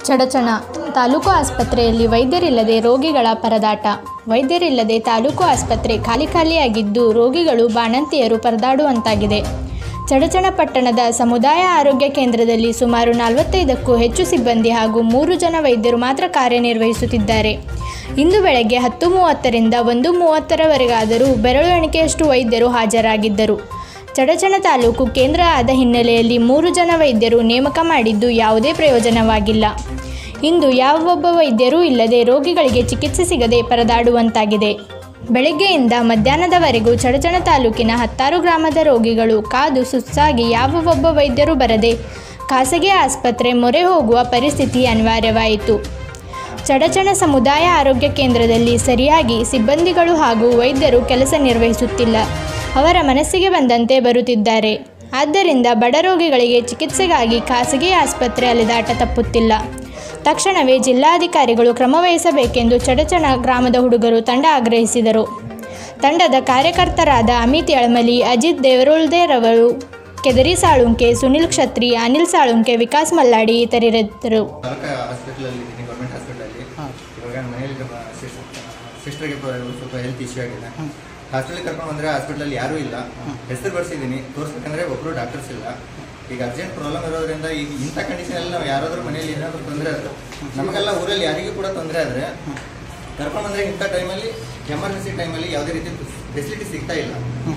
ಚಡಚಣ ತಾಲೂಕು ಆಸ್ಪತ್ರೆಯಲ್ಲಿ ವೈದ್ಯರಿಲ್ಲದೆ ರೋಗಿಗಳ ಪರದಾಟ ವೈದ್ಯರಿಲ್ಲದೆ ತಾಲೂಕು ಆಸ್ಪತ್ರೆ ಖಾಲಿ ಖಾಲಿಯಾಗಿದ್ದು ರೋಗಿಗಳು ಬಾಣಂತಿಯರು ಪರದಾಡುವಂತಾಗಿದೆ ಚಡಚಣ ಪಟ್ಟಣದ ಸಮುದಾಯ ಆರೋಗ್ಯ ಕೇಂದ್ರದಲ್ಲಿ ಸುಮಾರು ನಲವತ್ತೈದಕ್ಕೂ ಹೆಚ್ಚು ಸಿಬ್ಬಂದಿ ಹಾಗೂ ಮೂರು ಜನ ವೈದ್ಯರು ಮಾತ್ರ ಕಾರ್ಯನಿರ್ವಹಿಸುತ್ತಿದ್ದಾರೆ ಇಂದು ಬೆಳಗ್ಗೆ ಹತ್ತು ಮೂವತ್ತರಿಂದ ಒಂದು ಮೂವತ್ತರವರೆಗಾದರೂ ಬೆರಳು ಎಣಿಕೆಯಷ್ಟು ವೈದ್ಯರು ಹಾಜರಾಗಿದ್ದರು ಚಡಚಣ ತಾಲೂಕು ಕೇಂದ್ರ ಆದ ಹಿನ್ನೆಲೆಯಲ್ಲಿ ಮೂರು ಜನ ವೈದ್ಯರು ನೇಮಕ ಮಾಡಿದ್ದು ಯಾವುದೇ ಪ್ರಯೋಜನವಾಗಿಲ್ಲ ಇಂದು ಯಾವೊಬ್ಬ ವೈದ್ಯರೂ ಇಲ್ಲದೆ ರೋಗಿಗಳಿಗೆ ಚಿಕಿತ್ಸೆ ಸಿಗದೆ ಪರದಾಡುವಂತಾಗಿದೆ ಬೆಳಗ್ಗೆಯಿಂದ ಮಧ್ಯಾಹ್ನದವರೆಗೂ ಚಡಚಣ ತಾಲೂಕಿನ ಹತ್ತಾರು ಗ್ರಾಮದ ರೋಗಿಗಳು ಕಾದು ಸುಸ್ತಾಗಿ ಯಾವ ಒಬ್ಬ ವೈದ್ಯರು ಬರದೆ ಖಾಸಗಿ ಆಸ್ಪತ್ರೆ ಮೊರೆ ಹೋಗುವ ಪರಿಸ್ಥಿತಿ ಅನಿವಾರ್ಯವಾಯಿತು ಚಡಚಣ ಸಮುದಾಯ ಆರೋಗ್ಯ ಕೇಂದ್ರದಲ್ಲಿ ಸರಿಯಾಗಿ ಸಿಬ್ಬಂದಿಗಳು ಹಾಗೂ ವೈದ್ಯರು ಕೆಲಸ ನಿರ್ವಹಿಸುತ್ತಿಲ್ಲ ಅವರ ಮನಸ್ಸಿಗೆ ಬಂದಂತೆ ಬರುತ್ತಿದ್ದಾರೆ ಆದ್ದರಿಂದ ಬಡ ರೋಗಿಗಳಿಗೆ ಚಿಕಿತ್ಸೆಗಾಗಿ ಖಾಸಗಿ ಆಸ್ಪತ್ರೆ ಅಲೆದಾಟ ತಪ್ಪುತ್ತಿಲ್ಲ ತಕ್ಷಣವೇ ಜಿಲ್ಲಾಧಿಕಾರಿಗಳು ಕ್ರಮ ವಹಿಸಬೇಕೆಂದು ಚಡಚಣ ಗ್ರಾಮದ ಹುಡುಗರು ತಂಡ ಆಗ್ರಹಿಸಿದರು ತಂಡದ ಕಾರ್ಯಕರ್ತರಾದ ಅಮಿತ್ ಯಳಮಲಿ ಅಜಿತ್ ದೇವರುಳ್ದೇರವರು ಕೆದರಿ ಸಾಳುಂಕೆ ಸುನಿಲ್ ಕ್ಷತ್ರಿ ಅನಿಲ್ ಸಾಳುಂಕೆ ವಿಕಾಸ್ ಮಲ್ಲಾಡಿ ಇತರರಿದ್ದರು ತಾಲೂಕು ಹಾಸ್ಪಿಟಲಲ್ಲಿ ಇದ್ದೀನಿ ಗೌರ್ಮೆಂಟ್ ಹಾಸ್ಪಿಟಲಲ್ಲಿ ಇವಾಗ ಮನೆಯಲ್ಲಿ ಸಿಸ್ಟರ್ಗೆ ಸ್ವಲ್ಪ ಹೆಲ್ತ್ ಇಶ್ಯೂ ಆಗಿದೆ ಹಾಸ್ಪಿಟಲ್ ಕರ್ಕೊಂಡು ಬಂದರೆ ಹಾಸ್ಪಿಟಲಲ್ಲಿ ಯಾರೂ ಇಲ್ಲ ಹೆಸರು ಬರ್ಸಿದ್ದೀನಿ ತೋರಿಸ್ಬೇಕಂದ್ರೆ ಒಬ್ಬರು ಡಾಕ್ಟರ್ಸ್ ಇಲ್ಲ ಈಗ ಅರ್ಜೆಂಟ್ ಪ್ರಾಬ್ಲಮ್ ಇರೋದ್ರಿಂದ ಈಗ ಇಂಥ ಕಂಡೀಷನಲ್ಲಿ ನಾವು ಯಾರಾದರೂ ಮನೆಯಲ್ಲಿ ಏನಾದರೂ ತೊಂದರೆ ಆದರೆ ನಮಗೆಲ್ಲ ಊರಲ್ಲಿ ಯಾರಿಗೂ ಕೂಡ ತೊಂದರೆ ಆದರೆ ಕರ್ಕೊಂಡು ಬಂದರೆ ಇಂಥ ಟೈಮಲ್ಲಿ ಎಮರ್ಜೆನ್ಸಿ ಟೈಮಲ್ಲಿ ಯಾವುದೇ ರೀತಿ ಫೆಸಿಲಿಟಿ ಸಿಗ್ತಾ ಇಲ್ಲ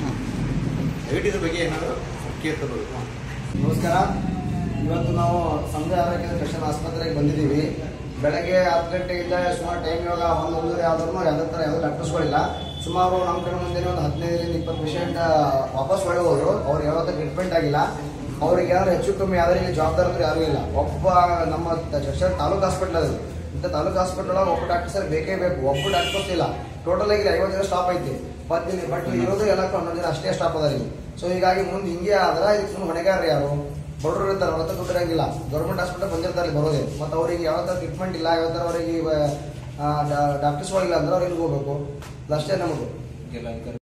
ದಯವಿಟ್ಟು ಇದ್ರ ಬಗ್ಗೆ ಏನಾದರೂ ಕೇರ್ ತಗೋಬೇಕು ನಮಸ್ಕಾರ ಇವತ್ತು ನಾವು ಸಂಜೆ ಆರೋಗ್ಯ ಸ್ಪೆಷಲ್ ಆಸ್ಪತ್ರೆಗೆ ಬಂದಿದ್ದೀವಿ ಬೆಳಗ್ಗೆ ಹತ್ತು ಗಂಟೆಯಿಂದ ಸುಮಾರು ಟೈಮ್ ಇವಾಗ ಒಂದು ಒಂದೂವರೆ ಆದ್ರೂ ಯಾವುದೇ ಥರ ಯಾವುದೇ ಡಾಕ್ಟರ್ಸ್ಗಳಿಲ್ಲ ಸುಮಾರು ನಮ್ಮ ಕಡೆ ಮುಂದೆ ಒಂದು ಹದಿನೈದರಿಂದ ಇಪ್ಪತ್ತು ಪೇಷಂಟ್ ವಾಪಸ್ ಒಳಗೆ ಹೋದ್ರು ಅವ್ರಿಗೆ ಯಾವತ್ತೂ ಟ್ರೀಟ್ಮೆಂಟ್ ಆಗಿಲ್ಲ ಅವ್ರಿಗೆ ಯಾರು ಹೆಚ್ಚು ಕಮ್ಮಿ ಯಾವುದೇ ರೀತಿ ಜವಾಬ್ದಾರರು ಯಾರೂ ಇಲ್ಲ ಒಬ್ಬ ನಮ್ಮ ಸ್ಪೆಷಲ್ ತಾಲೂಕು ಹಾಸ್ಪಿಟಲ್ ಅದು ಇಂಥ ತಾಲೂಕು ಹಾಸ್ಪಿಟಲ್ ಒಳಗೆ ಒಬ್ಬ ಡಾಕ್ಟರ್ ಸರ್ ಬೇಕೇ ಬೇಕು ಒಬ್ಬ ಡಾಕ್ಟರ್ಸ್ ಇಲ್ಲ ಟೋಟಲ್ ಆಗಿ ಐವತ್ತು ಜನ ಸ್ಟಾಪ್ ಐತಿ ಬಟ್ ಇಲ್ಲಿ ಬಟ್ ಇರೋದು ಎಲ್ಲ ಹನ್ನೊಂದು ಜನ ಅಷ್ಟೇ ಸ್ಟಾಪ್ ಅದ ಇಲ್ಲಿ ಸೊ ಹೀಗಾಗಿ ಮುಂದೆ ಹಿಂಗೆ ಆದ್ರೆ ಇದಕ್ಕೆ ಸುಮ್ಮನೆ ಹೊಣೆಗಾರ ಯಾರು ಬಡವರು ಇರ್ತಾರೆ ಹೊರತ ದುಡ್ಡು ಇರಂಗಿಲ್ಲ ಗೌರ್ಮೆಂಟ್ ಹಾಸ್ಪಿಟಲ್ ಬಂದಿರ್ತಾರೆ ಬರೋದೇ ಮತ್ತು ಅವ್ರಿಗೆ ಯಾವ ಥರ ಟ್ರೀಟ್ಮೆಂಟ್ ಇಲ್ಲ ಯಾವ ಥರ ಅವರಿಗೆ ಡಾಕ್ಟರ್ಸ್ಗಳಿಲ್ಲ ಅಂದ್ರೆ ಅವ್ರಿಗೆ ಹೋಗ್ಬೇಕು ಅಷ್ಟೇ ನಮಗೆ